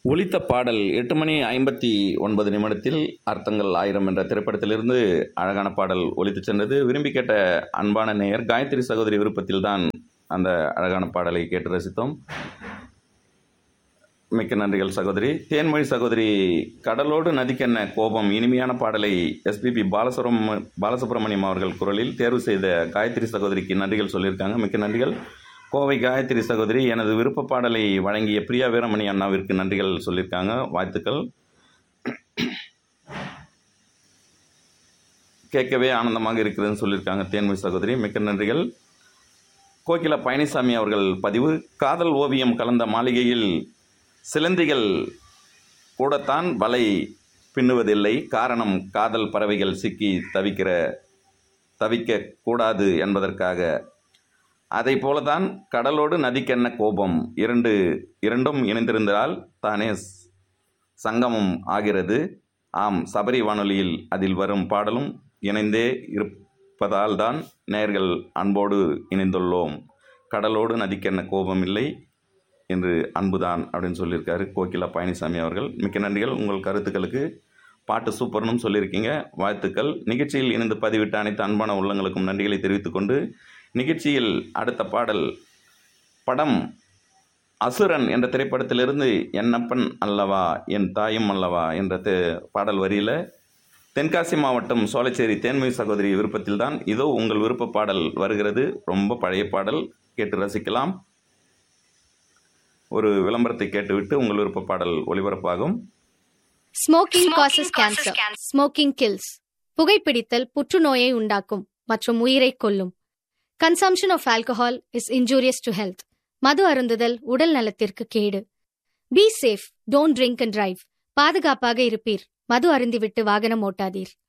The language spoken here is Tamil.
ஒலித்த பாடல் எட்டு மணி ஐம்பத்தி ஒன்பது நிமிடத்தில் அர்த்தங்கள் ஆயிரம் என்ற திரைப்படத்திலிருந்து அழகான பாடல் ஒலித்து சென்றது விரும்பி கேட்ட அன்பான நேயர் காயத்ரி சகோதரி விருப்பத்தில்தான் அந்த அழகான பாடலை கேட்டு ரசித்தோம் மிக்க நன்றிகள் சகோதரி தேன்மொழி சகோதரி கடலோடு நதிக்கென்ன கோபம் இனிமையான பாடலை எஸ்பிபி பாலசுப்ரம பாலசுப்ரமணியம் அவர்கள் குரலில் தேர்வு செய்த காயத்ரி சகோதரிக்கு நன்றிகள் சொல்லியிருக்காங்க மிக்க நன்றிகள் கோவை காயத்ரி சகோதரி எனது விருப்ப பாடலை வழங்கிய பிரியா வீரமணி அண்ணாவிற்கு நன்றிகள் சொல்லியிருக்காங்க வாழ்த்துக்கள் கேட்கவே ஆனந்தமாக இருக்கிறதுன்னு சொல்லியிருக்காங்க தேன்மொழி சகோதரி மிக்க நன்றிகள் கோகிலா பழனிசாமி அவர்கள் பதிவு காதல் ஓவியம் கலந்த மாளிகையில் சிலந்திகள் கூடத்தான் வலை பின்னுவதில்லை காரணம் காதல் பறவைகள் சிக்கி தவிக்கிற தவிக்க கூடாது என்பதற்காக அதை போலதான் கடலோடு நதிக்கென்ன கோபம் இரண்டு இரண்டும் இணைந்திருந்தால் தானே ஸ்- சங்கமம் ஆகிறது ஆம் சபரி வானொலியில் அதில் வரும் பாடலும் இணைந்தே இருப்பதால் தான் நேயர்கள் அன்போடு இணைந்துள்ளோம் கடலோடு நதிக்கென்ன கோபம் இல்லை என்று அன்புதான் அப்படின்னு சொல்லியிருக்காரு கோகிலா பழனிசாமி அவர்கள் மிக்க நன்றிகள் உங்கள் கருத்துக்களுக்கு பாட்டு சூப்பர்னும் சொல்லியிருக்கீங்க வாழ்த்துக்கள் நிகழ்ச்சியில் இணைந்து பதிவிட்ட அனைத்து அன்பான உள்ளங்களுக்கும் நன்றிகளை தெரிவித்துக்கொண்டு நிகழ்ச்சியில் அடுத்த பாடல் படம் அசுரன் என்ற திரைப்படத்திலிருந்து என்னப்பன் அல்லவா என் தாயும் அல்லவா என்ற தே- பாடல் வரியில் தென்காசி மாவட்டம் சோலைச்சேரி தேன்மொழி சகோதரி விருப்பத்தில்தான் இதோ உங்கள் விருப்ப பாடல் வருகிறது ரொம்ப பழைய பாடல் கேட்டு ரசிக்கலாம் ஒரு விளம்பரத்தை கேட்டுவிட்டு உங்கள் விருப்ப பாடல் ஒளிபரப்பாகும் smoking causes cancer smoking kills புகைப்பிடித்தல் புற்றுநோயை உண்டாக்கும் மற்றும் உயிரை கொல்லும் consumption of alcohol is injurious to health மது அருந்துதல் உடல் நலத்திற்கு கேடு be safe don't drink and drive பாதுகாப்பாக இருப்பீர் மது அருந்திவிட்டு வாகனம் ஓட்டாதீர்